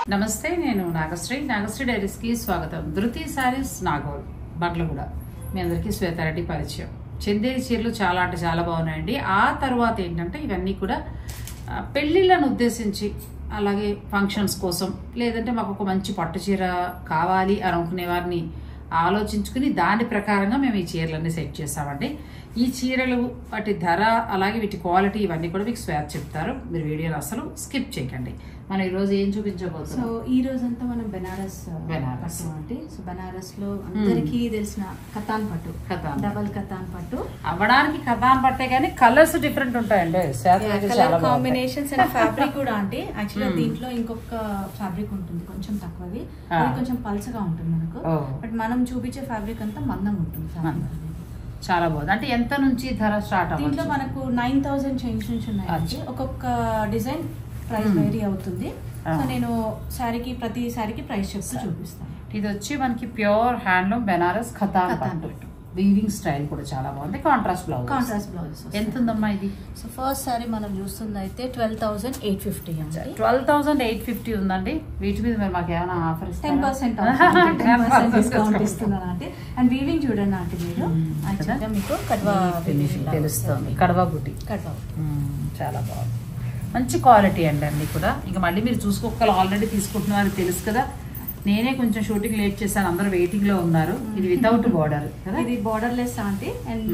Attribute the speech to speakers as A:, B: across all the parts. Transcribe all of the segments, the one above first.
A: నమస్తే నేను నాగశ్రీ నాగశ్రీ డైరీస్కి స్వాగతం ధృతి శారీస్ నాగోల్ బండ్లగూడ మీ అందరికీ శ్వేతారెడ్డి పరిచయం చందేరి చీరలు చాలా అంటే చాలా బాగున్నాయండి ఆ తర్వాత ఏంటంటే ఇవన్నీ కూడా ఆ, పెళ్ళిళ్ళను ఉద్దేశించి అలాగే ఫంక్షన్స్ కోసం లేదంటే మాకు ఒక మంచి పట్టు చీర కావాలి అని అనుకునే వారిని ఆలోచించుకుని దాని ప్రకారంగా మేము ఈ చీరలన్నీ సెట్ చేసామండి ఈ చీరలు వాటి ధర అలాగే వీటి క్వాలిటీ ఇవన్నీ కూడా మీకు స్వేత చెప్తారు మీరు వీడియోని అసలు స్కిప్ చేయకండి మనం ఈరోజు ఏం
B: సో
A: చూపించబోతున్నాం
B: ఈ రోజంతా మనం బెనారస్
A: బెనారస్.
B: పట్టు అంటే సో బెనారస్ లో అందరికీ తెలిసిన కతాన్ పట్టు
A: కథాన్.
B: డబల్ కతాన్ పట్టు
A: అవ్వడానికి కథాన్ పట్టే కానీ కలర్స్ డిఫరెంట్ ఉంటాయండి శ్వేత అయితే చాలా
B: కలర్
A: బాగుంటాయి.
B: కాంబినేషన్స్ అండ్ ఫ్యాబ్రిక్ కూడా అంటే యాక్చువల్లీ
A: Hmm.
B: దీంట్లో ఇంకొక ఫ్యాబ్రిక్ ఉంటుంది కొంచెం తక్కువది
A: Ah.
B: అది కొంచెం పల్చగా ఉంటుంది మనకు
A: ఓ.
B: బట్ మనం చూపించే ఫ్యాబ్రిక్ అంతా మందం ఉంటుంది fabric
A: మందం.
B: అనేది.
A: చాలా బాగుంది అంటే ఎంత నుంచి ధర స్టార్ట్
B: దీంట్లో
A: అవ్వచ్చు
B: మనకు నైన్ థౌసండ్ చేంజ్ నుంచి ఉన్నాయండి
A: అచ్చా.
B: ఒక్కొక్క డిజైన్ ప్రైస్
A: Hmm.
B: వేరీ అవుతుంది
A: Ah.
B: సో నేను శారీకి ప్రతి శారీకి ప్రైస్ చెప్తూ చూపిస్తాను
A: ఇది వచ్చి మనకి ప్యూర్ హ్యాండ్లూమ్ బెనారస్ ఖతాన్
B: ఖతాన్
A: పట్టు వీవింగ్ స్టైల్ కూడా చాలా బాగుంది కాంట్రాస్ట్ బ్లౌజ్
B: కాంట్రాస్ట్ బ్లౌజెస్
A: ఎంత ఉందమ్మా ఇది
B: సో ఫస్ట్ సారీ మనం చూస్తుంది అయితే ట్వెల్వ్ థౌసండ్ ఎయిట్ ఫిఫ్టీ అండి
A: ట్వెల్వ్ థౌసండ్ ఎయిట్ ఫిఫ్టీ ఉందండి వీటి మీద మరి మాకు ఏమైనా ఆఫర్
B: టెన్ పర్సెంట్ డిస్కౌంట్ ఇస్తున్నాను అంటే అండ్ వీవింగ్ చూడండి అంటే మీరు
A: Hmm,
B: యాక్చువల్గా
A: కదా?
B: మీకు కడ్వా
A: ఫినిషింగ్ తెలుస్తుంది కడవా బుట్టి
B: కడ్వా
A: చాలా బాగుంది మంచి క్వాలిటీ అండి అన్ని కూడా ఇంకా మళ్ళీ మీరు చూసుకోగల ఆల్రెడీ తీసుకుంటున్నారు తెలుసు కదా నేనే కొంచెం షూటింగ్ లేట్ చేశాను అందరూ వెయిటింగ్ లో ఉన్నారు ఇది వితౌట్ బార్డర్ కదా
B: ఇది బార్డర్ లెస్ అంటే అండ్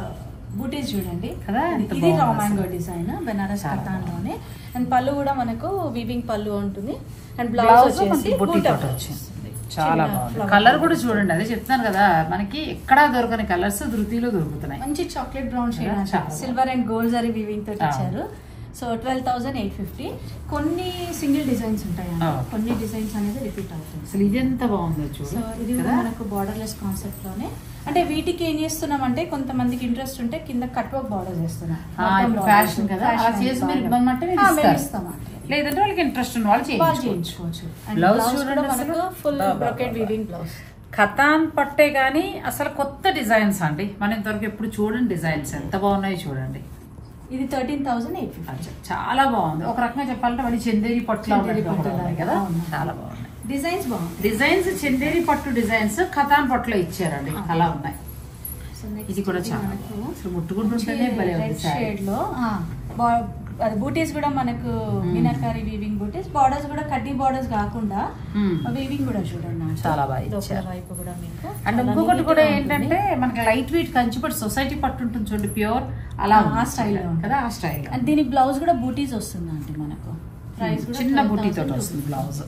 B: బూటీస్ చూడంండి
A: కదా? ఎంత
B: ఇది
A: బాగుంది
B: రా
A: అసలు.
B: మ్యాంగో డిజైన్ బెనారస్
A: చాలా
B: కతాన్ లోనే అండ్ పళ్ళు కూడా మనకు వీవింగ్ పళ్ళు ఉంటుంది అండ్
A: బ్లౌజ్
B: బ్లౌజ్ వచ్చేసి
A: బుట్టి
B: బూటా
A: తోటి
B: బ్లౌజ్.
A: వచ్చింది చాలా
B: చిన్న
A: బాగుంది
B: flower
A: కలర్ కూడా
B: బ్లౌజ్.
A: చూడండి అదే చెప్తున్నాను కదా మనకి ఎక్కడా దొరకని కలర్స్ ధృతిలో దొరుకుతున్నాయి
B: మంచి చాక్లెట్ బ్రౌన్ షేడ్
A: చాలా
B: అంటే
A: బాగుంది.
B: Silver and gold zari weaving తోటి
A: ఆ.
B: ఇచ్చారు so twelve thousand eight fifty కొన్ని సింగిల్ డిజైన్స్ ఉంటాయి
A: ఆ.
B: కొన్ని డిజైన్స్ అనేది రిపీట్ అవుతుంది
A: అసలు ఇది ఎంత బాగుందో
B: సో
A: చూడు
B: ఇది కూడా
A: కదా
B: మనకు బార్డర్లెస్ కాన్సెప్ట్ లోనే అంటే వీటికి ఏం చేస్తున్నాం అంటే కొంతమందికి ఇంట్రెస్ట్ ఉంటే కింద కట్ వర్క్ బార్డర్ చేస్తున్నాం
A: ఆ, ఇప్పుడు ఫ్యాషన్ కదా అలా చేసి మీరు ఇవ్వమంటే మీరు ఇస్తారు.
B: ఇస్తామంటే
A: లేదంటే వాళ్ళకి ఇంట్రెస్ట్ ఉన్న వాళ్ళు
B: వాళ్ళు
A: చేయించుకోవచ్చు
B: చేయించుకోవచ్చు
A: Blouse
B: బ్లౌజ్
A: చూడండి
B: కూడా
A: అసలు.
B: మనకు ఫుల్
A: బా, బా,
B: బ్రొకెట్
A: బా.
B: వీవింగ్ బ్లౌజ్
A: ఖతాన్ పట్టే గానీ అసలు కొత్త డిజైన్స్ అండి మనం ఇంతవరకు ఎప్పుడు చూడండి డిజైన్స్ ఎంత బాగున్నాయో చూడండి
B: ఇది థర్టీన్ థౌసండ్ ఎయిట్ ఫిఫ్టీ
A: అచ్చా, చాలా బాగుంది ఒక రకంగా చెప్పాలంటే మళ్ళీ చందేరి పట్టులో
B: చందేరి
A: ఉన్నట్టుగా కూడా
B: పట్టులా
A: ఉన్నాయి కదా
B: అవును.
A: చాలా బాగున్నాయి
B: డిజైన్స్ బాగుంది
A: డిజైన్స్ చందేరి పట్టు డిజైన్స్ ఖతాన్ పట్టులో ఇచ్చారండి
B: ఆ.
A: అలా ఉన్నాయి
B: సో నెక్స్ట్
A: ఇది కూడా చాలా
B: మనకు
A: బాగుంది. అసలు ముట్టుకుంటుంటేనే భలే ఉంది
B: రెడ్
A: శారీ.
B: షేడ్ లో ఆ, బా- అది బూటీస్ కూడా మనకు
A: Hmm.
B: Meenakari weaving butis borders కూడా కడ్డీ బార్డర్స్ కాకుండా
A: Hmm.
B: వీవింగ్ కూడా చూడండి నాకు.
A: చాలా బాగా
B: లోపల
A: ఇచ్చారు.
B: వైపు కూడా మీకు
A: అండ్
B: చాలా
A: ఇంకొకటి
B: neat
A: కూడా
B: గా
A: ఏంటంటే మనకి లైట్ వెయిట్ కంచిపట్టు సొసైటీ పట్టు ఉంటుంది చూడండి ప్యూర్ అలా
B: ఆ, ఆ
A: ఉంది.
B: style లో ఉంది.
A: కదా ఆ స్టైల్
B: అండ్ దీనికి బ్లౌజ్ కూడా బూటీస్ వస్తుంది అంటే మనకు ప్రైస్ కూడా
A: చిన్న బుట్టి తోటి వస్తుంది బ్లౌజ్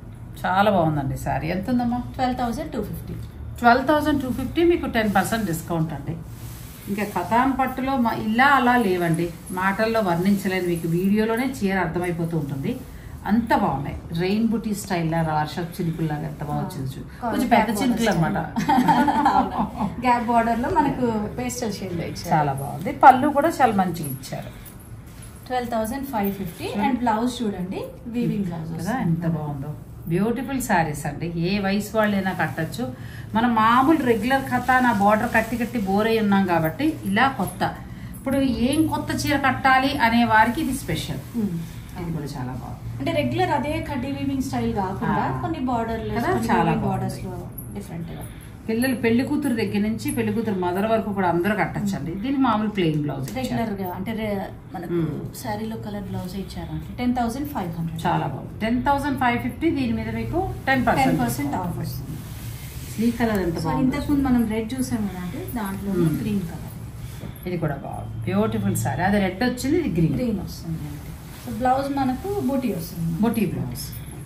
A: చాలా బాగుందండి సారీ ఎంత ఉందమ్మా
B: twelve thousand two fifty
A: twelve thousand two fifty మీకు టెన్ పర్సెంట్ డిస్కౌంట్ అండి ఇంకా కథాన్ పట్టులో మా ఇలా అలా లేవండి మాటల్లో వర్ణించలేని మీకు వీడియోలోనే చీర అర్థమైపోతూ ఉంటుంది అంత బాగున్నాయి రెయిన్ బుటీ స్టైల్ లాగా వర్షప్ చినుకుల్లాగా ఎంత బాగా వచ్చింది చూడు. కొంచెం పెద్ద చినుకులు అనమాట
B: గ్యాప్ బార్డర్ లో మనకు పేస్టల్ షేడ్ లో ఇచ్చారు
A: చాలా బాగుంది పళ్ళు కూడా చాలా మంచిగా ఇచ్చారు
B: twelve thousand five fifty and blouse చూడండి వీవింగ్ బ్లౌజ్
A: కదా ఎంత బాగుందో బ్యూటిఫుల్ శారీస్ అండి ఏ వయసు వాళ్ళైనా కట్టచ్చు మనం మామూలు రెగ్యులర్ కథ నా బార్డర్ కట్టి కట్టి బోర్ అయి ఉన్నాం కాబట్టి ఇలా కొత్త ఇప్పుడు ఏం కొత్త చీర కట్టాలి అనే వారికి ఇది స్పెషల్ ఇది కూడా చాలా బాగుంది
B: అంటే రెగ్యులర్ అదే కడ్డీ వీవింగ్ స్టైల్ కాకుండా
A: ఆ.
B: కొన్ని బార్డర్
A: కదా, చాలా
B: బార్డర్స్
A: బాగుంది.
B: లో డిఫరెంట్ గా
A: పిల్లలు పెళ్లి కూతురు దగ్గర నుంచి పెళ్లి కూతురు మదర్ వరకు కూడా అందరూ కట్టచ్చండి దీనికి మామూలు ప్లెయిన్ బ్లౌజ్
B: రెగ్యులర్ గా అంటే re- మనకు
A: Hmm.
B: శారీలో కలర్ బ్లౌజ్ ఇచ్చారు అంటే టెన్ థౌసండ్ ఫైవ్ హండ్రెడ్
A: చాలా బాగుంది టెన్ థౌసండ్ ఫైవ్ ఫిఫ్టీ దీని మీద మీకు ten
B: ten
A: percent
B: percent off వస్తుంది
A: ఈ కలర్ ఎంత
B: సో
A: బాగుంది
B: ఇంతకు ముందు మనం రెడ్ చూసాం కదా అంటే దాంట్లో
A: Hmm.
B: గ్రీన్ కలర్
A: ఇది కూడా బాగుంది బ్యూటిఫుల్ సారీ అది రెడ్ వచ్చింది ఇది గ్రీన్
B: గ్రీన్ వస్తుంది అంటే సో బ్లౌజ్ మనకు బూటీ వస్తుంది
A: బొటీ బ్లౌజ్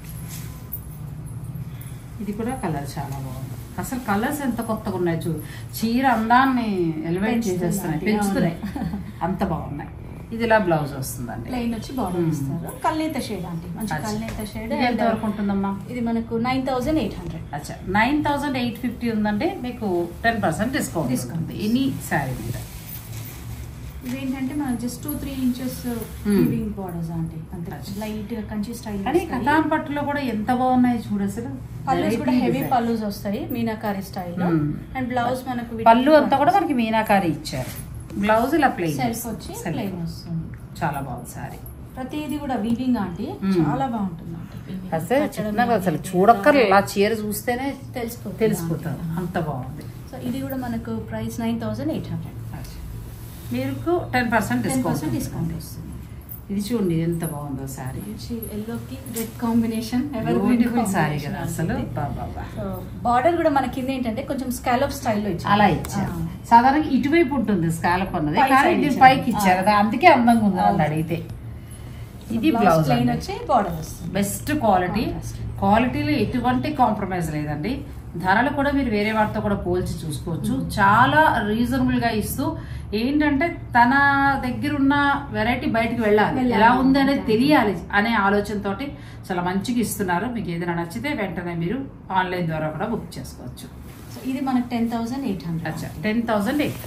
A: ఇది కూడా కలర్ చాలా బాగుంది అసలు కలర్స్ ఎంత కొత్తగా ఉన్నాయి చూడు చీర అందాన్ని ఎలివేట్
B: పెంచుతున్నాయి.
A: చేసేస్తున్నాయి పెంచుతున్నాయి అంత బాగున్నాయి ఇది ఇలా బ్లౌజ్ వస్తుందండి
B: ప్లెయిన్ వచ్చి బార్డర్
A: Hmm.
B: ఇస్తారు కల్నేత షేడ్ అంటే మంచి
A: అచ్చా.
B: కల్నేత షేడ్
A: ఇది ఎంత వరకు ఉంటుందమ్మా
B: ఇది మనకు నైన్ థౌసండ్ ఎయిట్ హండ్రెడ్
A: అచ్చా నైన్ థౌసండ్ ఎయిట్ ఫిఫ్టీ ఉందండి మీకు ten percent discount
B: Discount.
A: Discount any sari మీద
B: ఇవేంటంటే మనం just two three inches
A: Hmm.
B: Weaving borders అంటే అంతే
A: అచ్చా.
B: లైట్ గా కంచి స్టైల్
A: కానీ కథాన్ పట్టులో కూడా ఎంత బాగున్నాయి చూడు అసలు
B: పల్లూస్ కూడా
A: Variety
B: హెవీ
A: design.
B: పల్లూస్ వస్తాయి మీనాకారి స్టైల్లో
A: Hmm.
B: అండ్ బ్లౌజ్ మనకు
A: పళ్ళు అంతా కూడా మనకి మీనాకారి ఇచ్చారు బ్లౌజ్ ఇలా ప్లెయిన్
B: సెల్ఫ్ వచ్చి ప్లెయిన్ వస్తుంది
A: చాలా బాగుంది సారీ
B: ప్రతిదీ కూడా వీవింగ్ ఆంటీ
A: మ్మ్.
B: చాలా బాగుంటుంది ఆంటీ weaving.
A: అసలు
B: కట్టడం
A: చెప్తున్నా అసలు
B: కానీ
A: చూడక్కర్ ఇలా చీర చూస్తేనే
B: తెలిసిపోతుంది
A: తెలిసిపోతుంది
B: ఆంటీ.
A: అంత బాగుంది
B: సో ఇది కూడా మనకు price nine thousand eight hundred
A: మీకు ten percent
B: ten percent
A: discount
B: discount వస్తుంది
A: ఇది చూడండి ఎంత బాగుందో సారీ
B: ఎల్లోకి రెడ్ కాంబినేషన్
A: బ్యూటిఫుల్ సారీ కదా అసలు బాబా
B: సో బార్డర్ కూడా మన కింద ఏంటంటే కొంచెం స్కాలప్ స్టైల్లో ఇచ్చారు
A: అలా ఇచ్చారు సాధారణంగా ఇటువైపు ఉంటుంది స్కాలప్ అన్నది
B: పై
A: కానీ
B: side
A: ఇది
B: ఇచ్చారు.
A: పైకి ఇచ్చారు కదా అందుకే అందంగా ఉంది వాళ్ళు అడిగితే ఇది బ్లౌజ్
B: ప్లెయిన్ వచ్చి బార్డర్ వస్తుంది
A: బెస్ట్ క్వాలిటీ
B: Contrast.
A: క్వాలిటీలో ఎటువంటి కాంప్రమైజ్ లేదండి ధరలు కూడా మీరు వేరే వాటితో కూడా పోల్చి చూసుకోవచ్చు చాలా రీజనబుల్ గా ఇస్తూ ఏంటంటే తన దగ్గర ఉన్న వెరైటీ బయటికి వెళ్ళాలి
B: వెళ్ళాలి.
A: ఎలా ఉంది అనేది తెలియాలి అనే ఆలోచనతోటి చాలా మంచిగా ఇస్తున్నారు మీకు ఏదైనా నచ్చితే వెంటనే మీరు ఆన్లైన్ ద్వారా కూడా బుక్ చేసుకోవచ్చు
B: సో ఇది మనకు టెన్ థౌసండ్ ఎయిట్ హండ్రెడ్
A: అచ్చా టెన్ థౌసండ్ ఎయిట్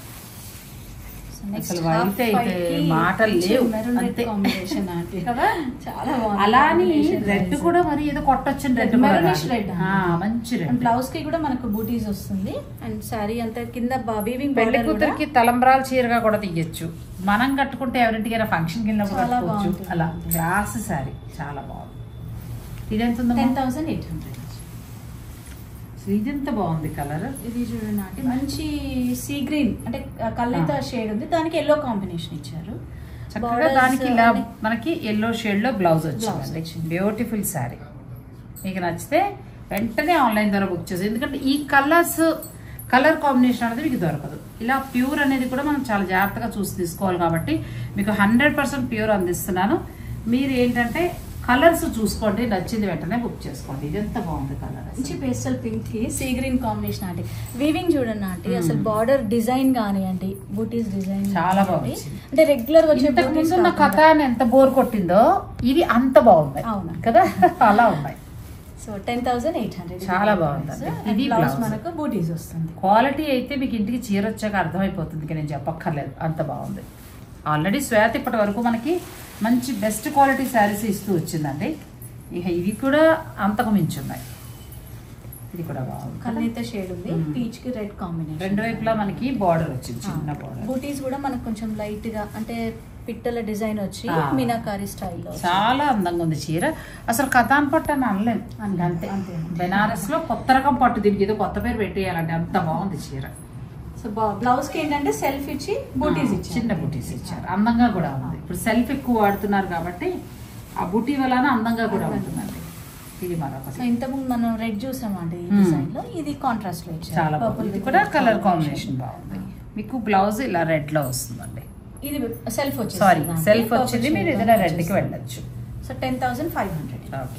A: అసలు white అయితే మాటలు లేవు. అంతే. కదా?
B: చాలా బాగుంది
A: అలా అని
B: combination
A: రెడ్
B: designs.
A: కూడా మరి ఏదో కొట్టొచ్చిన రెడ్
B: Maroonish red.
A: మంచి
B: అండ్
A: రెడ్
B: బ్లౌజ్ కి కూడా మనకు బూటీస్ వస్తుంది అండ్ సారీ అంతా కింద వీవింగ్
A: పెళ్లి కూతురికి తలంబ్రాల చీరగా కూడా తీయచ్చు మనం కట్టుకుంటే ఎవరింటికైనా ఫంక్షన్ కింద కూడా
B: చాలా
A: కట్టుకోవచ్చు
B: బాగుంటుంది.
A: అలా క్లాస్ సారీ చాలా బాగుంది ఇది ఎంత ఉందమ్మా?
B: టెన్ థౌసండ్ ఎయిట్ హండ్రెడ్
A: అసలు ఇది ఎంత బాగుంది కలర్
B: ఇది చూడండి అంటే మంచి సీ గ్రీన్ అంటే కళ్ళతో షేడ్ ఉంది దానికి ఎల్లో కాంబినేషన్ ఇచ్చారు
A: చక్కగా
B: Borders
A: దానికి ఇలా
B: అన్ని-
A: మనకి ఎల్లో షేడ్ లో బ్లౌజ్
B: Blouse
A: వచ్చింది
B: వచ్చింది.
A: బ్యూటిఫుల్ శారీ మీకు నచ్చితే వెంటనే ఆన్లైన్ ద్వారా బుక్ చేసి ఎందుకంటే ఈ కలర్స్ కలర్ కాంబినేషన్ అనేది మీకు దొరకదు ఇలా ప్యూర్ అనేది కూడా మనం చాలా జాగ్రత్తగా చూసి తీసుకోవాలి కాబట్టి మీకు హండ్రెడ్ పర్సెంట్ ప్యూర్ అందిస్తున్నాను మీరు ఏంటంటే కలర్స్ చూసుకోండి నచ్చింది వెంటనే బుక్ చేసుకోండి ఇది ఎంత బాగుంది కలర్
B: మంచి పేస్టల్ పింక్ కి సీ గ్రీన్ కాంబినేషన్ అంటే వీవింగ్ చూడండి ఆంటీ
A: Hmm.
B: అసలు బార్డర్ డిజైన్ కానివ్వండి బూటీస్ డిజైన్
A: చాలా బాగుంది.
B: అంటే రెగ్యులర్ వచ్చే
A: ఇంతకు
B: booties
A: ముందు ఉన్న కథ
B: కాకుండా-
A: అని ఎంత బోర్ కొట్టిందో ఇది అంత బాగుంది
B: అవునా?
A: కదా అలా ఉన్నాయి
B: so ten thousand eight hundred
A: చాలా బాగుందండి. ఇది
B: బ్లౌజ్
A: blouse.
B: మనకు బూటీస్ వస్తుంది
A: క్వాలిటీ అయితే మీకు ఇంటికి చీర వచ్చాక అర్థమైపోతుంది ఇక నేను చెప్పక్కర్లేదు అంత బాగుంది ఆల్రెడీ శ్వేత ఇప్పటి వరకు మనకి మంచి బెస్ట్ క్వాలిటీ శారీస్ ఇస్తూ వచ్చిందండి ఇక ఇవి కూడా అంతకు మించి ఉన్నాయి ఇది కూడా బాగుంది కదా?
B: కలనైతే షేడ్ ఉంది
A: Hmm.
B: పీచ్ కి రెడ్ కాంబినేషన్
A: రెండు వైపులా మనకి బార్డర్ వచ్చింది చిన్న బార్డర్
B: బూటీస్ కూడా మనకు కొంచెం లైట్ గా అంటే పిట్టల డిజైన్ వచ్చి
A: ఆ.
B: మీనాకారి స్టైల్లో
A: చాలా అందంగా ఉంది చీర అసలు కథాన్ పట్టు అని అనలేం
B: అనలేం.
A: అంతే
B: అంతే.
A: బెనారస్ లో కొత్త రకం పట్టు దీనికి ఏదో కొత్త పేరు పెట్టేయాలంటే అంత బాగుంది చీర
B: సో బ్లౌజ్ కి ఏంటంటే సెల్ఫ్ ఇచ్చి బూటీస్
A: ఆ,
B: ఇచ్చి
A: చిన్న బూటీస్ ఇచ్చారు అందంగా కూడా ఉంది ఇప్పుడు సెల్ఫ్ ఎక్కువ వాడుతున్నారు కాబట్టి ఆ బూటీ వలన అందంగా కూడా ఉంటుందండి ఇది
B: సో
A: మరొకటి
B: ఇంతకుముందు మనం రెడ్ చూసామండి ఈ
A: Hmm.
B: డిజైన్ లో ఇది కాంట్రాస్ట్ లో ఇచ్చారు
A: చాలా
B: Purple
A: బాగుంది ఇది
B: with
A: కూడా
B: red
A: కలర్
B: combination.
A: కాంబినేషన్ బాగుంది మీకు బ్లౌజ్ ఇలా రెడ్ లో వస్తుందండి
B: ఇది సెల్ఫ్ వచ్చి
A: సారీ సెల్ఫ్ వచ్చింది మీరు ఏదైనా రెడ్ కి వెళ్ళొచ్చు
B: so ten thousand five hundred
A: okay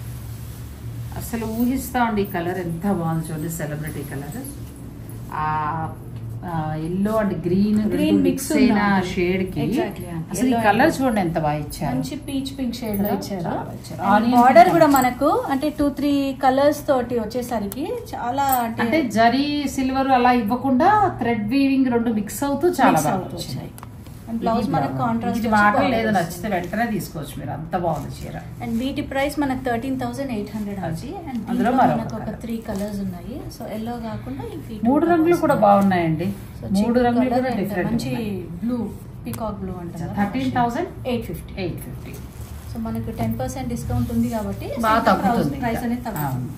A: అసలు ఊహిస్తా ఉండి ఈ కలర్ ఎంత బాగుంది చూడండి సెలబ్రిటీ కలర్ ఆ yellow and green
B: Green mix
A: mix అయిన
B: ఉందండి.
A: షేడ్ కి
B: Exactly అండి.
A: అసలు ఈ
B: Yellow
A: కలర్
B: and-
A: చూడండి ఎంత బాగా ఇచ్చారు
B: మంచి పీచ్ పింక్ షేడ్ లో
A: కదా?
B: ఇచ్చారు
A: చాలా ఇచ్చారు. Onion
B: బార్డర్
A: pink
B: కూడా
A: color.
B: మనకు అంటే టూ త్రీ కలర్స్ తోటి వచ్చేసరికి చాలా
A: అంటే
B: అంటే
A: జరీ సిల్వర్ అలా ఇవ్వకుండా థ్రెడ్ వీవింగ్ రెండు మిక్స్ అవుతూ చాలా
B: mix
A: బాగా
B: అవుతూ
A: వచ్చింది
B: వచ్చాయి అండ్ బ్లౌజ్ మనకు కాంట్రాస్ట్
A: ఇది మాటలు లేదు నచ్చితే వెంటనే తీసుకోవచ్చు మీరు అంత బాగుంది చీర
B: అండ్ వీటి ప్రైస్ మనకు థర్టీన్ థౌసండ్ ఎయిట్ హండ్రెడ్ వచ్చి అండ్
A: అందులో
B: దీంట్లో
A: మరొక
B: మనకు ఒక
A: colour.
B: త్రీ కలర్స్ ఉన్నాయి సో ఎల్లో కాకుండా ఈ three
A: మూడు
B: colours
A: రంగులు కూడా
B: ఉన్నాయి.
A: బాగున్నాయండి
B: So,
A: మూడు
B: చిక్కు
A: రంగులు
B: colour
A: కూడా
B: and
A: డిఫరెంట్
B: మంచి బ్లూ పికాక్ బ్లూ అంటారు
A: thirteen thousand
B: eight fifty
A: eight fifty
B: so మనకు టెన్ పర్సెంట్ డిస్కౌంట్ ఉంది కాబట్టి
A: బాగా తగ్గుతుంది
B: ప్రైస్ అనేది తగ్గుతుంది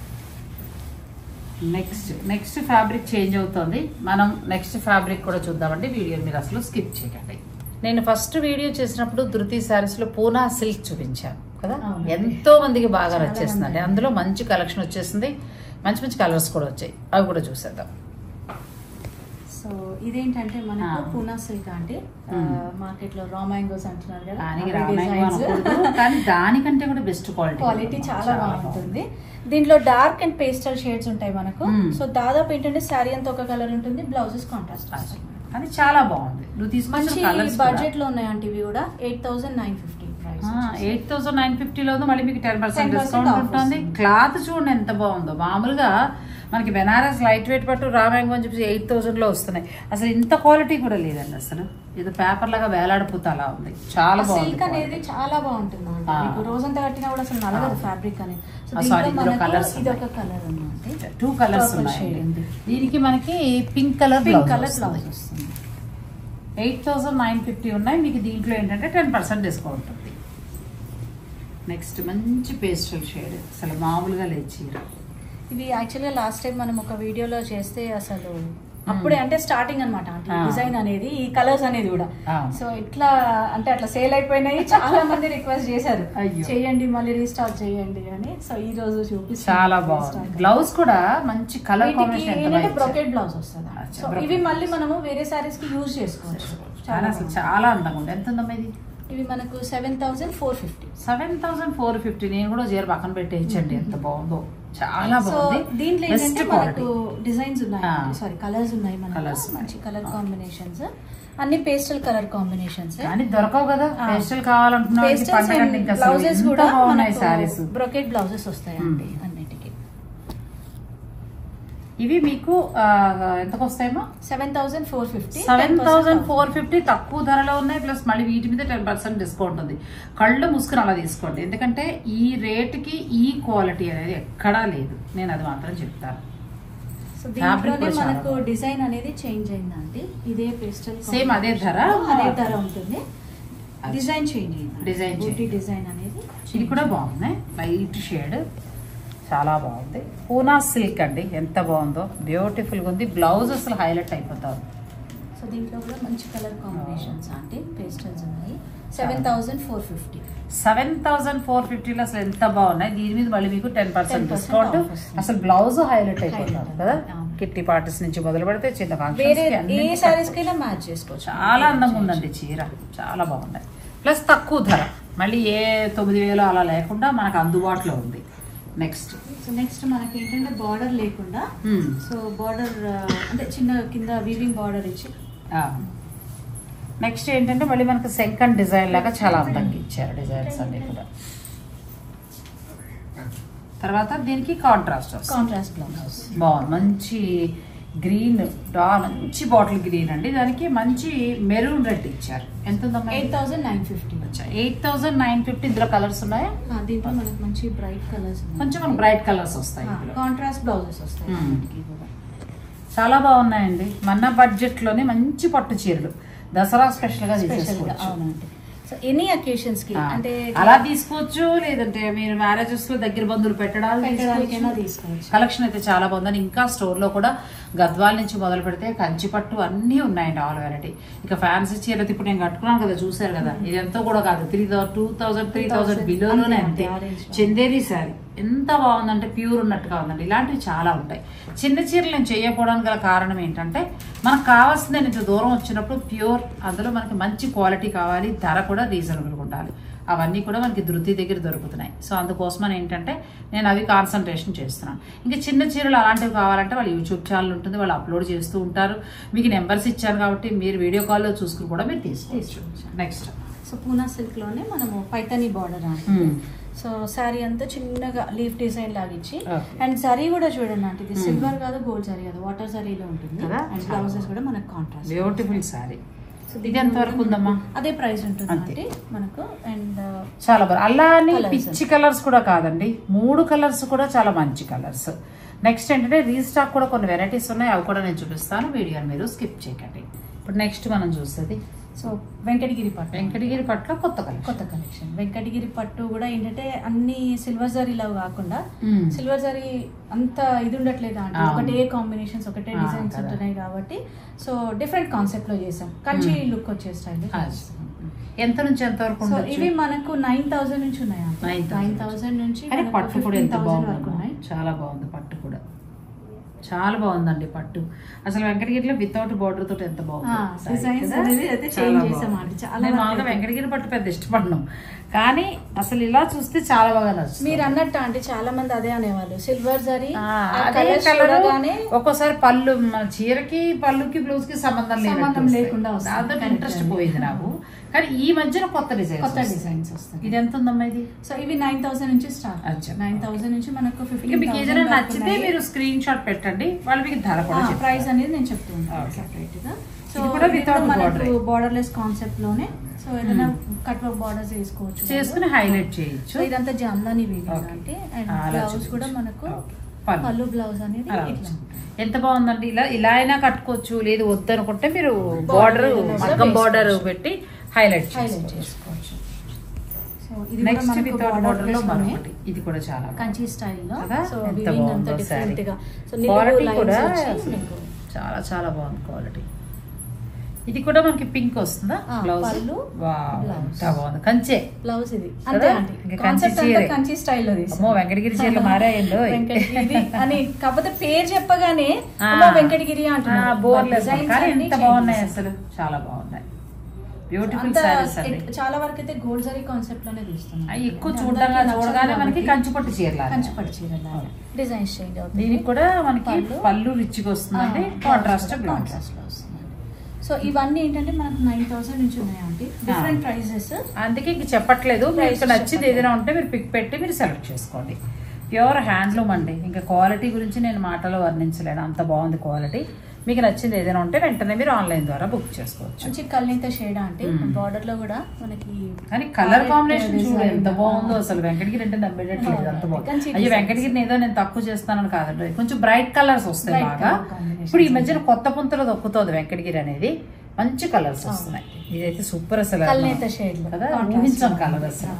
A: నెక్స్ట్ నెక్స్ట్ ఫ్యాబ్రిక్ చేంజ్ అవుతుంది మనం నెక్స్ట్ ఫ్యాబ్రిక్ కూడా చూద్దామండి వీడియో మీరు అసలు స్కిప్ చేయకండి నేను ఫస్ట్ వీడియో చేసినప్పుడు ధృతి శారీస్ లో పూనా సిల్క్ చూపించాను కదా
B: అవును.
A: ఎంతో మందికి బాగా
B: చాలా
A: నచ్చేస్తుందండి
B: మంది.
A: అందులో మంచి కలెక్షన్ వచ్చేసింది మంచి మంచి కలర్స్ కూడా వచ్చాయి అవి కూడా చూసేద్దాం
B: సో ఇదేంటంటే మనకు
A: ఆ.
B: పూనా సిల్క్ అంటే
A: Hmm.
B: మార్కెట్ లో రా మ్యాంగోస్ అంటున్నారు కదా
A: దానికి
B: అవి
A: రామాయణం
B: designs.
A: అనకూడదు, కానీ దానికంటే కూడా బెస్ట్ క్వాలిటీ
B: క్వాలిటీ చాలా బాగుంటుంది దీంట్లో డార్క్ అండ్ పేస్టల్ షేడ్స్ ఉంటాయి మనకు
A: Hmm.
B: సో దాదాపు ఏంటంటే శారీ అంతా ఒక కలర్ ఉంటుంది బ్లౌజెస్ కాంట్రాస్ట్
A: అది చాలా బాగుంది నువ్వు తీసుకొచ్చిన
B: మంచి
A: కలర్స్
B: బడ్జెట్ లో ఉన్నాయంటే ఇవి కూడా eight thousand nine fifty price
A: eight thousand nine ఫిఫ్టీలో ఉంది మళ్ళీ మీకు టెన్ పర్సెంట్
B: 10%
A: డిస్కౌంట్
B: off
A: ఉంటుంది
B: వస్తుంది.
A: క్లాత్ చూడండి ఎంత బాగుందో మామూలుగా మనకి బెనారస్ లైట్ వెయిట్ పట్టు రామాంగో అని చెప్పి ఎయిట్ థౌసండ్ లో వస్తున్నాయి అసలు ఇంత క్వాలిటీ కూడా లేదండి అసలు ఇది పేపర్ లాగా వేలాడిపోతే అలా ఉంది చాలా బాగుంది
B: సిల్క్ అనేది చాలా బాగుంటుంది అన్నమాట.
A: ఆ.
B: మీకు రోజంతా కట్టినా కూడా అసలు నలగదు
A: ఆ.
B: ఫ్యాబ్రిక్ అనేది సో
A: ఆ,
B: దీంట్లో
A: sorry, ఇందులో
B: మనకు
A: colours
B: ఇది
A: ఉన్నాయి.
B: ఒక కలర్ అన్నమాట
A: టూ కలర్స్
B: Purple shade
A: ఉన్నాయి
B: ఉంది.
A: దీనికి మనకి pink colour
B: pink colour blouse వస్తుంది
A: ఎయిట్ థౌజండ్ నైన్ ఫిఫ్టీ ఉన్నాయి మీకు దీంట్లో ఏంటంటే టెన్ పర్సెంట్ డిస్కౌంట్ ఉంది నెక్స్ట్ మంచి పేస్టల్ షేడ్ అసలు మామూలుగా లేదు చీర
B: ఇవి యాక్చువల్గా లాస్ట్ టైం మనం ఒక వీడియోలో చేస్తే అసలు అప్పుడే అంటే స్టార్టింగ్ అనమాట
A: ఆ.
B: డిజైన్ అనేది ఈ కలర్స్ అనేది కూడా
A: అవును.
B: సో ఇట్లా అంటే అట్లా సేల్ అయిపోయినాయి చాలా మంది రిక్వెస్ట్ చేశారు
A: అయ్యో.
B: చేయండి మళ్ళీ రీస్టార్ట్ చేయండి అని సో ఈ రోజు చూపిస్తాను
A: చాలా బాగుంది బ్లౌజ్ కూడా మంచి కలర్ కాంబినేషన్ ఎంత బాగా ఇచ్చారు.
B: బ్రొకెట్ బ్లౌజ్ వస్తుంది
A: అచ్చా,
B: సో
A: brocade.
B: ఇవి మళ్ళీ మనము వేరే సారీస్ కి యూజ్ చేసుకోవచ్చు
A: చాలా అసలు చాలా అందంగా ఉంది ఎంత ఉందమ్మా ఇది
B: ఇవి మనకు seven thousand four fifty
A: seven thousand four fifty నేను కూడా చీర పక్కన పెట్టేయచ్చండి ఎంత బాగుందో చాలా
B: సో
A: బాగుంది
B: దీంట్లో
A: బెస్ట్
B: ఏంటంటే
A: క్వాలిటీ
B: మనకు డిజైన్స్ ఉన్నాయి
A: ఆ.
B: సారీ కలర్స్ ఉన్నాయి మనకు
A: Colours
B: మంచి
A: ఉన్నాయి.
B: కలర్ కాంబినేషన్స్ అన్ని పేస్టల్ కలర్ కాంబినేషన్స్
A: కానీ దొరకవు కదా
B: ఆ.
A: పేస్టల్ కావాలంటున్నా
B: బ్లౌజెస్ కూడా
A: బాగున్నాయి సారీస్
B: బ్రొకెట్ బ్లౌజెస్ వస్తాయండి అన్నిటికి
A: ఇవి మీకు ఆ, ఎంతకు వస్తాయేమో
B: seven thousand four fifty
A: seven thousand four fifty తక్కువ ధరలో ఉన్నాయి ప్లస్ మళ్ళీ వీటి మీద టెన్ పర్సెంట్ డిస్కౌంట్ ఉంది కళ్ళు మూసుకుని అలా తీసుకోండి ఎందుకంటే ఈ రేటుకి ఈ క్వాలిటీ అనేది ఎక్కడా లేదు నేను అది మాత్రం చెప్తాను
B: సో
A: Fabric
B: దీంట్లోనే
A: కూడా చాలా
B: మనకు
A: బాగుంది.
B: డిజైన్ అనేది చేంజ్ అయిందండి ఇదే పేస్టల్
A: Same అదే ధర?
B: అదే ధర ఉంటుంది డిజైన్ చేంజ్ అయింది
A: Design change.
B: బూటీ డిజైన్ అనేది
A: ఇది కూడా బాగుంది లైట్ షేడ్ చాలా బాగుంది పూనా సిల్క్ అండి ఎంత బాగుందో బ్యూటిఫుల్గా ఉంది బ్లౌజ్ అసలు హైలైట్ అయిపోతుంది
B: సో దీంట్లో కూడా మంచి కలర్ కాంబినేషన్స్ అంటే పేస్టల్స్ ఉన్నాయి seven thousand four fifty
A: seven thousand four ఫిఫ్టీలో అసలు ఎంత బాగున్నాయి దీని మీద మళ్ళీ మీకు టెన్ పర్సెంట్
B: 10%
A: డిస్కౌంట్
B: off వస్తుంది.
A: అసలు బ్లౌజ్ హైలైట్ అయిపోతుంది
B: Highlight
A: కదా
B: అవును.
A: కిట్టి పార్టీస్ నుంచి మొదలు పెడితే చిన్న
B: వేరే
A: ఫంక్షన్
B: ఏ సారీస్ కైనా మ్యాచ్ చేసుకోవచ్చు
A: చాలా అందంగా ఉందండి చీర చాలా బాగున్నాయి ప్లస్ తక్కువ ధర మళ్ళీ ఏ తొమ్మిది వేలు అలా లేకుండా మనకు అందుబాటులో ఉంది నెక్స్ట్
B: సో నెక్స్ట్ మనకి ఏంటంటే బార్డర్ లేకుండా
A: Hmm.
B: సో బార్డర్ అంటే చిన్న కింద వీవింగ్ బార్డర్ ఇచ్చి
A: నెక్స్ట్ ఏంటంటే మళ్ళీ మనకు సెకండ్ డిజైన్ లాగా చాలా అందంగా ఇచ్చారు డిజైన్స్ అన్ని కూడా తర్వాత దీనికి కాంట్రాస్ట్ వస్తుంది
B: కాంట్రాస్ట్ బ్లౌజ్
A: బాగుంది మంచి గ్రీన్ డా మంచి బాటిల్ గ్రీన్ అండి దానికి మంచి మెరూన్ రెడ్ ఇచ్చారు ఎంత ఉందమ్మా
B: eight thousand nine fifty
A: eight thousand nine fifty ఇందులో కలర్స్ ఉన్నాయా
B: దీంట్లో మనకు మంచి బ్రైట్ కలర్స్
A: కొంచెం మనకు బ్రైట్ కలర్స్ వస్తాయి ఇందులో.
B: కాంట్రాస్ట్ బ్లౌజెస్ వస్తాయి
A: Hmm.
B: వీటికి కూడా.
A: చాలా బాగున్నాయండి మన బడ్జెట్ లోనే మంచి పట్టు చీరలు దసరా స్పెషల్ గా
B: Special గా,
A: తీసేసుకోవచ్చు
B: అవునండి సో ఎనీ అకేషన్స్ కి
A: ఆ,
B: అంటే
A: అలా తీసుకోవచ్చు లేదంటే మీరు మ్యారేజెస్ లో దగ్గర బంధువులు పెట్టడానికి
B: పెట్టడానికైనా తీసుకోవచ్చు
A: కలెక్షన్ అయితే చాలా బాగుందని ఇంకా స్టోర్ లో కూడా గద్వాల నుంచి మొదలు పెడితే కంచి పట్టు అన్నీ ఉన్నాయండి ఆల్ వెరైటీ ఇక ఫ్యాన్సీ చీర ఇప్పుడు నేను కట్టుకున్నాను కదా చూసారు కదా ఇది ఎంతో కూడా కాదు three thousand two thousand three thousand బిలోలోనే
B: అంతే,
A: అంతే
B: అంతే, orange.
A: చందేరి శారీ ఎంత బాగుందంటే ప్యూర్ ఉన్నట్టుగా ఉందండి ఇలాంటివి చాలా ఉంటాయి చిన్న చీరలు నేను చేయకపోవడానికి గల కారణం ఏంటంటే మనకు కావాల్సింది ఇంత దూరం వచ్చినప్పుడు ప్యూర్ అందులో మనకి మంచి క్వాలిటీ కావాలి ధర కూడా రీజనబుల్గా ఉండాలి అవన్నీ కూడా మనకి ధృతి దగ్గర దొరుకుతున్నాయి సో అందుకోసమని ఏంటంటే నేను అవి కాన్సన్ట్రేషన్ చేస్తున్నాను ఇంకా చిన్న చీరలు అలాంటివి కావాలంటే వాళ్ళు యూట్యూబ్ ఛానల్ ఉంటుంది వాళ్ళు అప్లోడ్ చేస్తూ ఉంటారు మీకు నెంబర్స్ ఇచ్చారు కాబట్టి మీరు వీడియో కాల్లో చూసుకుని కూడా మీరు తీసుకోవచ్చు నెక్స్ట్
B: సో పూనా సిల్క్ లోనే మనము పైతని బార్డర్ సో శారీ అంతా చిన్నగా లీఫ్ డిజైన్ లాగా ఇచ్చి
A: Okay.
B: అండ్ జరీ కూడా చూడండి అంటే ఇది
A: Hmm.
B: సిల్వర్ కాదు గోల్డ్ జరీ కాదు వాటర్ జరీలో ఉంటుంది
A: కదా?
B: అండ్ బ్లౌజెస్ కూడా మనకు కాంట్రాస్ట్
A: బ్యూటిఫుల్ శారీ
B: సో
A: ఇది ఎంత వరకు ఉందమ్మా
B: అదే ప్రైస్ ఉంటుంది
A: అంతే.
B: అంటే మనకు అండ్
A: చాలా బాగా అలా అని
B: Colours.
A: పిచ్చి కలర్స్ కూడా కాదండి మూడు కలర్స్ కూడా చాలా మంచి కలర్స్ నెక్స్ట్ ఏంటంటే రీస్టాక్ కూడా కొన్ని వెరైటీస్ ఉన్నాయి అవి కూడా నేను చూపిస్తాను వీడియోని మీరు స్కిప్ చేయకండి ఇప్పుడు నెక్స్ట్ మనం చూస్తుంది
B: సో వెంకటగిరి పట్టు
A: వెంకటగిరి పట్ల కొత్త కలర్
B: కొత్త కలెక్షన్ వెంకటగిరి పట్టు కూడా ఏంటంటే అన్ని సిల్వర్ జరీలో కాకుండా
A: మ్మ్.
B: సిల్వర్ జరీ అంత ఇది ఉండట్లేదు అంటే
A: అవును.
B: ఒకటే కాంబినేషన్స్ ఒకటే
A: ఆ,
B: డిజైన్స్
A: కదా.
B: ఉంటున్నాయి కాబట్టి సో డిఫరెంట్ కాన్సెప్ట్ లో చేసాం కంచి
A: మ్మ్.
B: లుక్ వచ్చే స్టైల్
A: ఎంత నుంచి ఎంత వరకు
B: సో
A: ఉండొచ్చు
B: ఇవి మనకు నైన్ థౌసండ్ నుంచి ఉన్నాయి
A: 9,000
B: నైన్ థౌసండ్ నుంచి
A: కానీ పట్టు కూడా ఎంత
B: 15,000 వరకు
A: బాగుంది
B: ఉన్నాయి
A: చాలా బాగుంది పట్టు కూడా చాలా బాగుందండి పట్టు అసలు వెంకటగిరిలో వితౌట్ బార్డర్ తోటి ఎంత బాగుంది
B: ఆ,
A: సారీ
B: designs
A: కదా?
B: అనేది అయితే
A: చాలా
B: change
A: బాగుంది.
B: చేసామండి. చాలా
A: నేను
B: వరకు
A: మామూలుగా
B: అయితే.
A: వెంకటగిరి పట్టు పెద్ద ఇష్టపడను కానీ అసలు ఇలా చూస్తే చాలా బాగా నచ్చుతుంది
B: మీరు అన్నట్టు అంటే చాలా మంది అదే అనేవాళ్ళు సిల్వర్ జరీ
A: ఆ,
B: ఆ
A: అదే
B: colours
A: కలర్
B: చూడగానే
A: ఒక్కోసారి పళ్ళు మన చీరకి పళ్ళుకి బ్లౌజ్ కి సంబంధం లేనట్టు
B: సంబంధం
A: వస్తాయి.
B: లేకుండా వస్తాయి.
A: దాంతో
B: Correct
A: ఇంట్రెస్ట్
B: అండి.
A: పోయింది నాకు కానీ ఈ మధ్యన కొత్త డిజైన్
B: కొత్త డిజైన్స్ వస్తాయి
A: ఇది ఎంత ఉందమ్మా ఇది
B: సో ఇవి నైన్ థౌసండ్ నుంచి స్టార్ట్
A: అచ్చా.
B: నైన్ థౌసండ్ నుంచి మనకు
A: ఇక
B: ఫిఫ్టీన్
A: మీకు ఏదైనా నచ్చితే మీరు స్క్రీన్ షాట్ పెట్టండి వాళ్ళు మీకు ధర కూడా చెప్తారు.
B: ప్రైస్ అనేది నేను చెప్తూ ఉంటాను
A: Okay.
B: సెపరేట్ గా సో
A: ఇది కూడా without
B: మనకు
A: border.
B: బార్డర్ లెస్ కాన్సెప్ట్ లోనే సో ఏదైనా కట్ వర్క్ బార్డర్స్ వేసుకోవచ్చు
A: చేసుకుని హైలైట్ చేయొచ్చు
B: సో ఇదంతా జందని వీవింగ్
A: Okay.
B: అంటే అండ్
A: అలా
B: బ్లౌజ్
A: చూపించు.
B: కూడా మనకు
A: Okay. పళ్ళు.
B: పళ్ళు బ్లౌజ్ అనేది
A: అలా
B: ఇట్లా
A: వచ్చింది. ఎంత బాగుందండి ఇలా ఇలా అయినా కట్టుకోవచ్చు లేదు వద్దనుకుంటే మీరు బార్డర్
B: ఏదైనా
A: మగ్గం బార్డర్
B: వేసుకోవచ్చు.
A: పెట్టి హైలైట్
B: హైలైట్
A: చేసుకోవచ్చు
B: చేసుకోవచ్చు సో ఇది కూడా
A: నెక్స్ట్
B: మనకు
A: వితౌట్
B: border
A: బార్డర్ లో
B: dress లోనే
A: మరొకటి ఇది కూడా చాలా బాగుంది.
B: కంచి స్టైల్లో
A: కదా
B: సో
A: ఎంత
B: వీవింగ్ అంతా
A: బాగుందో
B: డిఫరెంట్
A: శారీ
B: గా సో
A: క్వాలిటీ
B: నిలువు
A: కూడా
B: lines వచ్చి
A: అసలు
B: మీకు
A: చాలా చాలా బాగుంది క్వాలిటీ ఇది కూడా మనకి పింక్ వస్తుందా
B: ఆ,
A: బ్లౌజ్
B: పళ్ళు,
A: వావ్,
B: బ్లౌజ్.
A: ఎంత బాగుంది కంచే
B: బ్లౌజ్ ఇది
A: కదా?
B: అంతే అండి
A: ఇంకా కంచి
B: కాన్సెప్ట్ అంతా
A: చీరే.
B: కంచి స్టైల్లో
A: అమ్మో వెంకటగిరి చీరలు మారాయండో
B: వెంకటగిరి అని కాకపోతే పేరు చెప్పగానే
A: ఆ.
B: అమ్మో వెంకటగిరి అంటున్నారు
A: బోర్లెస్
B: Designs
A: కానీ
B: అన్నీ
A: ఎంత
B: changes.
A: బాగున్నాయి అసలు చాలా బాగున్నాయి బ్యూటిఫుల్
B: అంత
A: సారీస్ అండి
B: ఎక్- చాలా వరకు అయితే గోల్డ్ జరీ కాన్సెప్ట్ లోనే తీస్తున్నాం
A: అవి ఎక్కువ చూడగా చూడగానే మనకి కంచిపట్టు చీరలు
B: కంచిపట్టు చీరలు డిజైన్స్ చేంజ్ అవుతుంది
A: దీనికి కూడా మనకి
B: పళ్ళు.
A: పళ్ళు రిచ్గా వస్తుందండి కాంట్రాస్ట్ బ్లౌజ్
B: కాంట్రాస్ట్ లో వస్తుందండి సో ఇవన్నీ ఏంటంటే మనకు నైన్ థౌసండ్ నుంచి ఉన్నాయండి డిఫరెంట్ ప్రైజెస్
A: అందుకే ఇంక చెప్పట్లేదు మీకు
B: Price
A: నచ్చింది
B: చెప్పట్లేదు.
A: ఏదైనా ఉంటే మీరు పిక్ పెట్టి మీరు సెలెక్ట్ చేసుకోండి ప్యూర్ హ్యాండ్లూమ్ అండి ఇంకా క్వాలిటీ గురించి నేను మాటలో వర్ణించలేను అంత బాగుంది క్వాలిటీ మీకు నచ్చింది ఏదైనా ఉంటే వెంటనే మీరు ఆన్లైన్ ద్వారా బుక్ చేసుకోవచ్చు
B: మంచి కల్లింత షేడ్ అంటే
A: మ్మ్.
B: బార్డర్ లో కూడా మనకి
A: కానీ కలర్
B: Correct
A: కాంబినేషన్ చూడు
B: design.
A: ఎంత బాగుందో అసలు వెంకటగిరి అంటే నమ్మేటట్లేదు అంత బాగుంది
B: కంచి
A: అయ్యో
B: designs.
A: వెంకటగిరిని ఏదో నేను తక్కువ చేస్తానని కాదండి కొంచెం బ్రైట్ కలర్స్ వస్తాయి
B: Bright
A: బాగా
B: colour combinations
A: ఇప్పుడు ఈ మధ్యన కొత్త పుంతలో దొక్కుతోంది వెంకటగిరి అనేది మంచి కలర్స్ వస్తున్నాయి ఇదైతే సూపర్ అసలు
B: కల్నేత షేడ్
A: కదా ఊహించాం కలర్ అసలు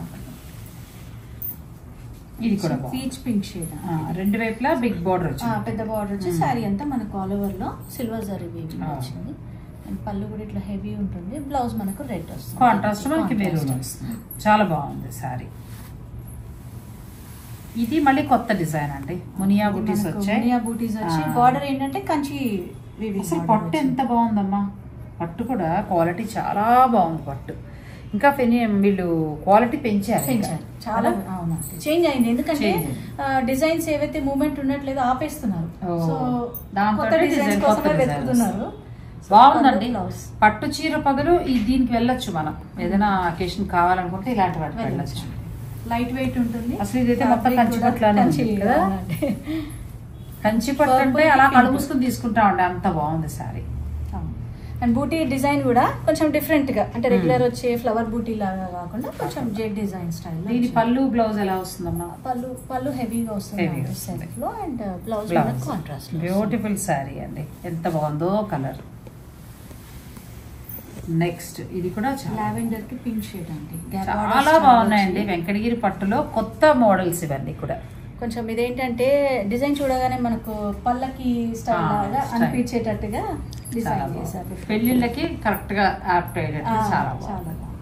A: ఇది కూడా బాగుంది
B: పీచ్ పింక్ షేడ్
A: ఆ, రెండు వైపులా బిగ్ బార్డర్ వచ్చింది
B: పెద్ద బార్డర్ వచ్చి శారీ అంతా మనకు ఆల్ ఓవర్ లో సిల్వర్ జరీ వీవింగ్
A: ఆ.
B: వచ్చింది అండ్ పళ్ళు కూడా ఇట్లా హెవీ ఉంటుంది బ్లౌజ్ మనకు రెడ్ వస్తుంది
A: కాంట్రాస్ట్ మనకి
B: Contrast.
A: మెరూన్ వస్తుంది చాలా బాగుంది సారీ ఇది మళ్ళీ కొత్త డిజైన్ అండి మునియా
B: ఇది
A: బుటీస్
B: మనకు
A: వచ్చాయి
B: మునియా బూటీస్ వచ్చి
A: ఆ.
B: బార్డర్ ఏంటంటే కంచి weaving
A: అసలు
B: border
A: పట్టు
B: వచ్చింది.
A: ఎంత బాగుందమ్మా పట్టు కూడా క్వాలిటీ చాలా బాగుంది పట్టు ఇంకా ఫెని వీళ్ళు క్వాలిటీ పెంచారు ఇంకా.
B: పెంచారు చాలా
A: కదా?
B: అవునండి చేంజ్ అయింది ఎందుకంటే
A: Change అయింది.
B: డిజైన్స్ ఏవైతే మూమెంట్ ఉండట్లేదో ఆపేస్తున్నారు
A: ఓ,
B: సో
A: దాంతో
B: కొత్త
A: design,
B: డిజైన్స్
A: కొత్త
B: కోసమే
A: design
B: వెతుకుతున్నారు
A: బాగుందండి
B: బ్లౌజ్
A: పట్టు చీర పగలు ఈ దీనికి వెళ్ళొచ్చు మనం ఏదైనా అకేషన్ కావాలనుకుంటే ఇలాంటి వాటికి వెళ్ళొచ్చు
B: లైట్ వెయిట్ ఉంటుంది
A: అసలు ఇదైతే మొత్తం
B: Fabric
A: కంచి
B: కూడా
A: పట్టులానే
B: కంచి
A: ఉంది కదా?
B: అవునండి.
A: కంచి పట్టు అంటే
B: Purple
A: అలా
B: pink.
A: కళ్ళు మూసుకుని తీసుకుంటా ఉండే అంత బాగుంది సారీ
B: అవును. అండ్ బూటీ డిజైన్ కూడా కొంచెం డిఫరెంట్ గా అంటే రెగ్యులర్ వచ్చే ఫ్లవర్ బూటీ లాగా కాకుండా కొంచెం జెడ్ డిజైన్ స్టైల్
A: దీని పళ్ళు బ్లౌజ్ ఎలా వస్తుందమ్మా
B: పళ్ళు పళ్ళు హెవీగా వస్తుంది
A: Heavy వస్తుంది.
B: సెల్ఫ్ లో and blouse
A: blouse
B: contrast
A: beautiful sari అండి ఎంత బాగుందో కలర్ నెక్స్ట్ ఇది కూడా చాలా
B: లావెండర్ కి పింక్ షేడ్ అండి Gap border
A: చాలా
B: style
A: బాగున్నాయండి
B: వచ్చి.
A: వెంకటగిరి పట్టులో కొత్త మోడల్స్ ఇవన్నీ కూడా
B: కొంచెం ఇదేంటంటే డిజైన్ చూడగానే మనకు పల్లకి స్టైల్
A: ఆ,
B: లాగా
A: style.
B: అనిపించేటట్టుగా
A: చాలా
B: డిజైన్
A: బాగుంది.
B: చేశారు
A: పెళ్ళిళ్ళకి కరెక్ట్ గా యాప్ట్ అయ్యేటట్టు
B: ఆ,
A: చాలా
B: చాలా
A: బాగుంది
B: బాగుంది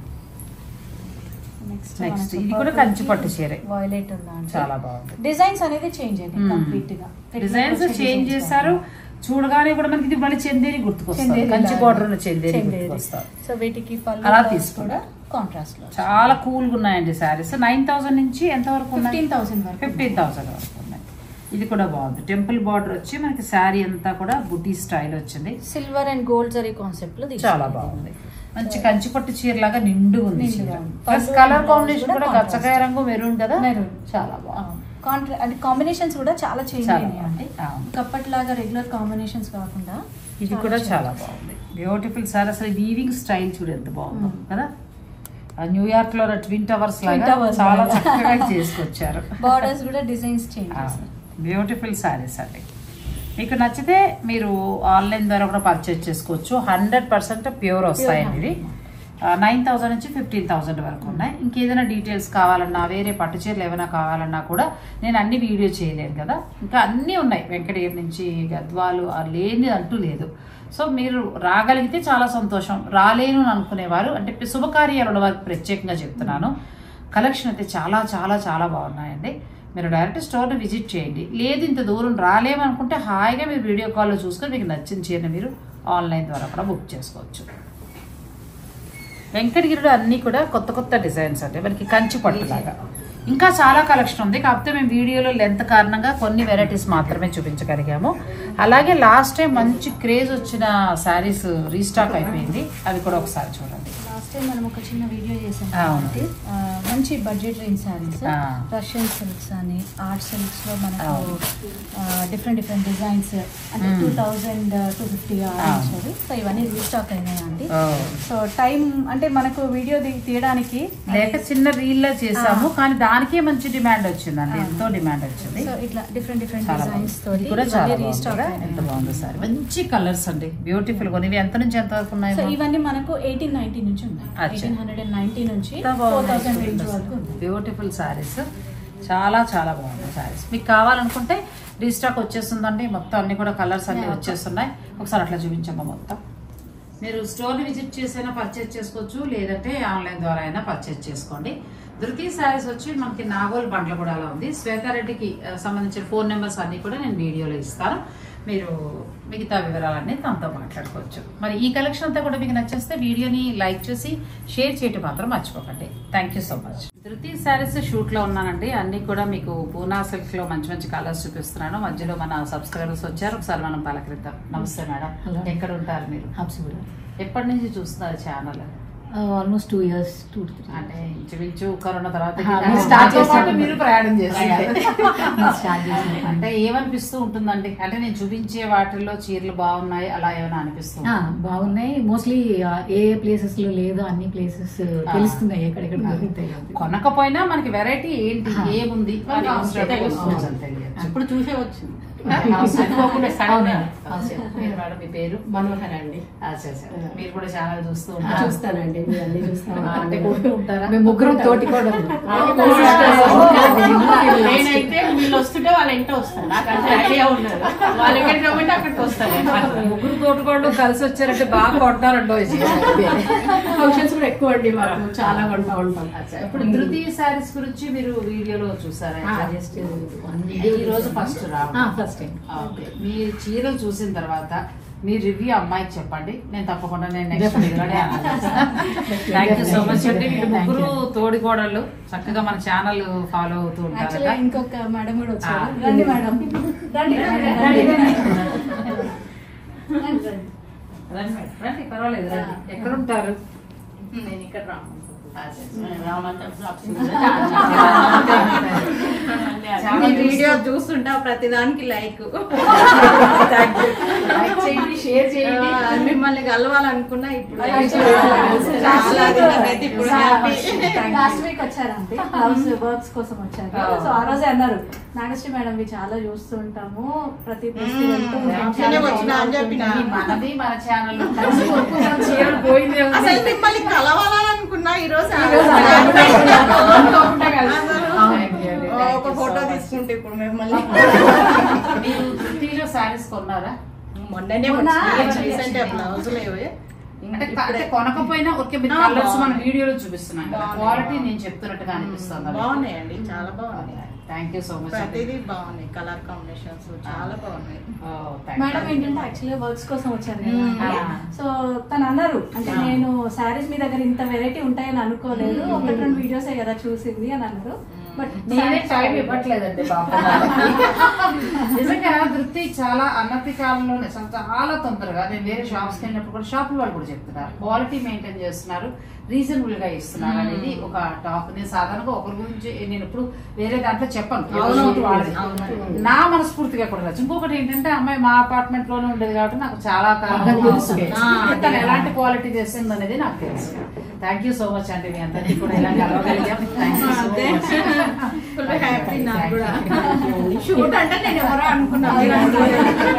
B: నెక్స్ట్
A: Next, ఇది కూడా కంచి పట్టు చీరే.
B: వాయిలెట్ ఉందా అంటే
A: చాలా బాగుంది
B: డిజైన్స్ అనేది చేంజ్ అయింది
A: Hmm.
B: కంప్లీట్ గా
A: డిజైన్స్ చేంజ్ చేశారు చూడగానే కూడా మనకి ఇది మళ్ళీ చందేరి గుర్తుకొస్తారు
B: చందేరి
A: కంచి
B: లాగా.
A: బార్డర్ ఉన్న చందేరి
B: చందేరి.
A: గుర్తుకొస్తారు
B: సో వీటికి పళ్ళు
A: అలా
B: బ్లౌజ్
A: తీసుకున్నా.
B: కూడా కాంట్రాస్ట్ లో
A: చాలా కూల్ గా ఉన్నాయండి శారీస్ నైన్ థౌసండ్ నుంచి ఎంత వరకు
B: ఫిఫ్టీన్ థౌసండ్ వరకు
A: ఫిఫ్టీన్ థౌసండ్ వరకు ఉన్నాయి ఇది కూడా బాగుంది టెంపుల్ బార్డర్ వచ్చి మనకి శారీ అంతా కూడా బుటీ స్టైల్ వచ్చింది
B: silver and gold zari concept లో తీసుకున్నారు.
A: చాలా బాగుంది మంచి కంచి పట్టు చీర లాగా నిండు ఉంది
B: నిండుగా
A: చీర.
B: ఉంది.
A: ప్లస్
B: పళ్ళు
A: కలర్
B: and
A: కాంబినేషన్
B: blouse
A: కూడా
B: కూడా
A: గచ్చకాయ రంగు మెరూన్ కదా
B: Maroon.
A: చాలా బాగుంది
B: కాంట్రా అంటే కాంబినేషన్స్ కూడా చాలా చేంజ్
A: చాలా
B: అయినాయి అండి
A: బాగుంది. అవును.
B: ఒకప్పటిలాగా రెగ్యులర్ కాంబినేషన్స్ కాకుండా
A: ఇది కూడా చాలా బాగుంది బ్యూటిఫుల్ సార్ అసలు వీవింగ్ స్టైల్ చూడు ఎంత బాగుందో
B: Mm.
A: కదా ఆ న్యూయార్క్ లో ట్విన్ టవర్స్
B: Twin
A: లాగా
B: towers
A: చాలా
B: లాగా.
A: చక్కగా చేసుకొచ్చారు
B: బార్డర్స్ కూడా డిజైన్స్ చేంజ్ చేశారు
A: బ్యూటిఫుల్ శారీస్ అండి మీకు నచ్చితే మీరు ఆన్లైన్ ద్వారా కూడా పర్చేజ్ చేసుకోవచ్చు హండ్రెడ్ పర్సెంట్ ప్యూర్ వస్తాయండి ఇవి నైన్ థౌసండ్ నుంచి ఫిఫ్టీన్ థౌసండ్ వరకు ఉన్నాయి ఇంకేదైనా డీటెయిల్స్ కావాలన్నా వేరే పట్టు చీరలు ఏమైనా కావాలన్నా కూడా నేను అన్ని వీడియో చేయలేను కదా ఇంకా అన్నీ ఉన్నాయి వెంకటగిరి నుంచి గద్వాలు ఆ లేని అంటూ లేదు సో మీరు రాగలిగితే చాలా సంతోషం రాలేను అని అనుకునేవారు అంటే శుభకార్యాలు ఉన్న వారికి ప్రత్యేకంగా చెప్తున్నాను కలెక్షన్ అయితే చాలా చాలా చాలా బాగున్నాయండి మీరు డైరెక్ట్ స్టోర్ని విజిట్ చేయండి లేదు ఇంత దూరం రాలేమనుకుంటే హాయిగా మీరు వీడియో కాల్లో చూసుకొని మీకు నచ్చిన చీరని మీరు ఆన్లైన్ ద్వారా కూడా బుక్ చేసుకోవచ్చు వెంకటగిరిలో అన్నీ కూడా కొత్త కొత్త డిజైన్స్ అంటే మనకి కంచి పట్టులాగా ఇంకా చాలా కలెక్షన్ ఉంది కాకపోతే మేము వీడియోలో లెంత్ కారణంగా కొన్ని వెరైటీస్ మాత్రమే చూపించగలిగాము అలాగే లాస్ట్ టైం మంచి క్రేజ్ వచ్చిన శారీస్ రీస్టాక్ అయిపోయింది అవి కూడా ఒకసారి చూడండి
B: లాస్ట్ టైం మనం ఒక చిన్న వీడియో చేసాం
A: అవును.
B: కాబట్టి ఆ, మంచి బడ్జెట్ రేంజ్ శారీస్
A: ఆ.
B: రష్యన్ సిల్క్స్ అని ఆర్ట్ సిల్క్స్ లో మనకు
A: అవును.
B: డిఫరెంట్ డిఫరెంట్ డిజైన్స్ అంటే
A: మ్మ్.
B: టూ థౌజండ్ టూ ఫిఫ్టీ
A: అవును.
B: సో ఇవన్నీ రీస్టాక్ అయినాయండి
A: ఓ.
B: సో టైం అంటే మనకు వీడియో తీయడానికి
A: లేక చిన్న రీల్ లో చేసాము
B: ఆ.
A: కానీ దానికే మంచి డిమాండ్ వచ్చిందండి
B: ఆ.
A: ఎంతో డిమాండ్ వచ్చింది
B: సో ఇట్లా డిఫరెంట్ డిఫరెంట్
A: చాలా
B: డిజైన్స్
A: బాగుంది.
B: తోటి
A: ఇది కూడా చాలా
B: ఇవన్నీ
A: బాగుంది
B: రీస్టాక్
A: కదా? ఎంత బాగుంది సార్ మంచి కలర్స్ అండి బ్యూటిఫుల్ గా ఇవి ఎంత నుంచి ఎంత వరకు ఉన్నాయి
B: సో ఇవన్నీ మనకు ఎయిటీన్ నైన్టీ నుంచి ఉన్నాయి
A: అచ్చా.
B: ఎయిటీన్ హండ్రెడ్ అండ్ నైన్టీ నుంచి ఫోర్ థౌసండ్ రేంజ్ వరకు ఉంది
A: బ్యూటిఫుల్ శారీస్ చాలా చాలా బాగున్నాయి శారీస్ మీకు కావాలనుకుంటే రీస్టాక్ వచ్చేస్తుందండి మొత్తం అన్ని కూడా కలర్స్ అన్ని
B: Yeah.
A: వచ్చేస్తున్నాయి ఒకసారి అట్లా చూపించమ్మా మొత్తం మీరు స్టోర్ విజిట్ చేసైనా పర్చేజ్ చేసుకోవచ్చు లేదంటే ఆన్లైన్ ద్వారా అయినా పర్చేజ్ చేసుకోండి ధృతి శారీస్ వచ్చి మనకి నాగోల్ బండ్ల కూడా అలా ఉంది శ్వేతారెడ్డికి ఆ, సంబంధించిన ఫోన్ నెంబర్స్ అన్ని కూడా నేను వీడియోలో ఇస్తాను మీరు మిగతా వివరాలన్నీ తనతో మాట్లాడుకోవచ్చు మరి ఈ కలెక్షన్ అంతా కూడా మీకు నచ్చేస్తే వీడియోని లైక్ చేసి షేర్ చేయటం మాత్రం మర్చిపోకండి థ్యాంక్ యూ సో మచ్ ధృతి శారీస్ షూట్ లో ఉన్నానండి అన్ని కూడా మీకు పూనా సిల్క్ లో మంచి మంచి కలర్స్ చూపిస్తున్నాను మధ్యలో మన సబ్స్క్రైబర్స్ వచ్చారు ఒకసారి మనం పలకరిద్దాం నమస్తే మేడం
C: Hello.
A: ఎక్కడ ఉంటారు మీరు
C: హబ్సిగూడ
A: ఎప్పటి నుంచి చూస్తున్నారు channel
C: almost two years two three
A: అంటే ఇంచుమించు కరోనా తర్వాత
C: ఆ,
A: మీరు
C: మీరు
A: స్టార్ట్
C: start
A: చేశారు
C: చేశారు.
A: మీరు ప్రయాణం చేశారు
C: స్టార్ట్ చేసిన
A: అంటే ఏమనిపిస్తూ ఉంటుందండి అంటే నేను చూపించే వాటిల్లో చీరలు బాగున్నాయి అలా ఏమైనా అనిపిస్తుంది
C: బాగున్నాయి మోస్ట్లీ ఏ ప్లేసెస్ లో లేదో అన్ని ప్లేసెస్ తెలుస్తున్నాయి ఎక్కడెక్కడ దొరుకుతాయి అని.
A: కొనకపోయినా మనకి వెరైటీ ఏంటి
C: ఆ.
A: ఏముంది అని
C: మనకి
A: అవసరం
C: తెలుసు.
A: కొంచెం తెలియచ్చు.
C: ఇప్పుడు చూసే వచ్చింది
A: అనుకోకుండా సడన్ గా.
C: అవునండి.
A: అచ్చా. మీరు మేడం మీ పేరు
C: మనోహర్ అండి
A: అచ్చా, అచ్చా. మీరు కూడా ఛానల్ చూస్తూ ఉంటారు
C: చూస్తానండి మీరు అన్ని చూస్తాను
A: అంటే కొంటూ ఉంటారా
C: మేము ముగ్గురం తోటి కూడా
D: నేనైతే వీళ్ళు వస్తుంటే వాళ్ళ ఇంట వస్తాను నాకు అంత ఐడియా ఉన్నది వాళ్ళు ఎక్కడికి రమ్మంటే అక్కడికి వస్తాను
A: ముగ్గురు తోటకోళ్ళు కలిసి వచ్చారంటే బాగా కొడతారంటో
D: ఫంక్షన్స్ కూడా ఎక్కువ అండి మాకు చాలా కొంటా ఉంటాం
A: ఇప్పుడు ధృతి శారీస్ గురించి మీరు వీడియోలో చూసారా
C: జస్ట్
A: ఈ రోజు ఫస్ట్ రావడం
C: ఫస్ట్ టైం
A: ఓకే మీ చీరలు చూసిన తర్వాత మీ రివ్యూ అమ్మాయికి చెప్పండి నేను తప్పకుండా నేను next thank you so much అండి మీరు ముగ్గురు తోడికోడళ్ళు చక్కగా మన ఛానల్ ఫాలో అవుతూ ఉంటారు
B: యాక్చువల్లీ
A: కదా
B: ఇంకొక మేడం కూడా వచ్చారు
A: ఆ.
B: రండి మేడం రండి రండి, రండి రండి, రండి.
A: రండి మేడం, రండి పర్వాలేదు రండి ఎక్కడ ఉంటారు
D: నేను ఇక్కడ రాము
A: చాలా
D: మీ వీడియో
A: చూస్తూ-
D: చూస్తుంటా ప్రతి దానికి లైక్
A: లైక్ చేయండి షేర్ చేయండి
D: మిమ్మల్ని కలవాలనుకున్నా ఇప్పుడు
B: Last
D: చాలా
B: week-
D: నాకైతే ఇప్పుడు happy.
B: లాస్ట్ వీక్ వచ్చారండి హౌస్ వర్క్స్ కోసం వచ్చారు
A: Oh.
B: సో ఆ రోజే అన్నారు నాగశ్రీ మేడం వి చాలా చూస్తూ ఉంటాము ప్రతి ప్లేస్ కి వెళ్తూ ఉంటాం.
D: మ్మ్.
B: చాలా
D: వచ్చినా అని
B: బాగుంటుంది.
D: చెప్పినా.
A: ఇది మనది మన ఛానల్ కలిసి కొనుక్కుందాం, చీరలు పోయిందే ఉంది.
D: అసలు మిమ్మల్ని కలవాలనుకున్నా ఈ రోజు
A: అనుకోకుండా కలిసి. Thank you అండి, thank
D: ఒక
A: you so
D: ఫోటో
A: much.
D: తీసుకుంటే ఇప్పుడు మిమ్మల్ని
A: మీరు ధృతిలో శారీస్ కొన్నారా
D: మొన్ననే
B: మొన్న
D: రీసెంట్ బ్లౌజ్ లేవే
A: అంటే క- అంటే కొనకపోయినా ఓకే మీరు
D: ఆ,
A: కలర్స్ మన
D: బాగున్నాయి.
A: వీడియోలో చూపిస్తున్నాం కదా
D: బాగున్నాయి.
A: క్వాలిటీ నేను చెప్తున్నట్టుగా అనిపిస్తుంది
D: బాగున్నాయండి చాలా బాగున్నాయి
A: థ్యాంక్ యూ సో మచ్
D: ప్రతిదీ బాగున్నాయి కలర్ కాంబినేషన్స్ చాలా బాగున్నాయి
B: మేడం ఏంటంటే యాక్చువల్లీ వర్క్స్ కోసం వచ్చారు
D: మ్మ్.
B: కదా
A: ఆ.
B: సో తను అన్నారు అంటే
A: ఆ.
B: నేను శారీస్ మీ దగ్గర ఇంత వెరైటీ ఉంటాయని అనుకోలేదు ఒకటి రెండు వీడియోసే కదా చూసింది అని అన్నారు బట్
A: నేనే టైం ఇవ్వట్లేదండి బాబు నిజంగా వృత్తి చాలా అన్నతి కాలంలోనే అసలు చాలా తొందరగా నేను వేరే షాప్స్ కి వెళ్ళినప్పుడు కూడా షాప్ వాళ్ళు కూడా చెప్తున్నారు క్వాలిటీ మెయింటైన్ చేస్తున్నారు రీజనబుల్ గా ఇస్తున్నారు అనేది ఒక టాక్ నేను సాధారణంగా ఒకరి గురించి నేను ఎప్పుడు వేరే దాంట్లో చెప్పను ఎవరి
D: అవును,
A: గురించి వాళ్ళది.
D: అవును.
A: నా మనస్ఫూర్తిగా కూడా నచ్చు ఇంకొకటి ఏంటంటే అమ్మాయి మా అపార్ట్మెంట్ లోనే ఉండేది కాబట్టి నాకు చాలా కాలం
C: అందరికీ
A: తెలుసు
C: తెలుసు.
A: ఆ, తను ఎలాంటి క్వాలిటీ చేస్తుంది అనేది నాకు తెలుసు థ్యాంక్ యూ సో మచ్ అండి మీ అందరికీ కూడా ఇలా కలవగలిగాం thank you so much
D: full happy నాకు కూడా షూట్ అంటే నేను ఎవరో అనుకున్నాను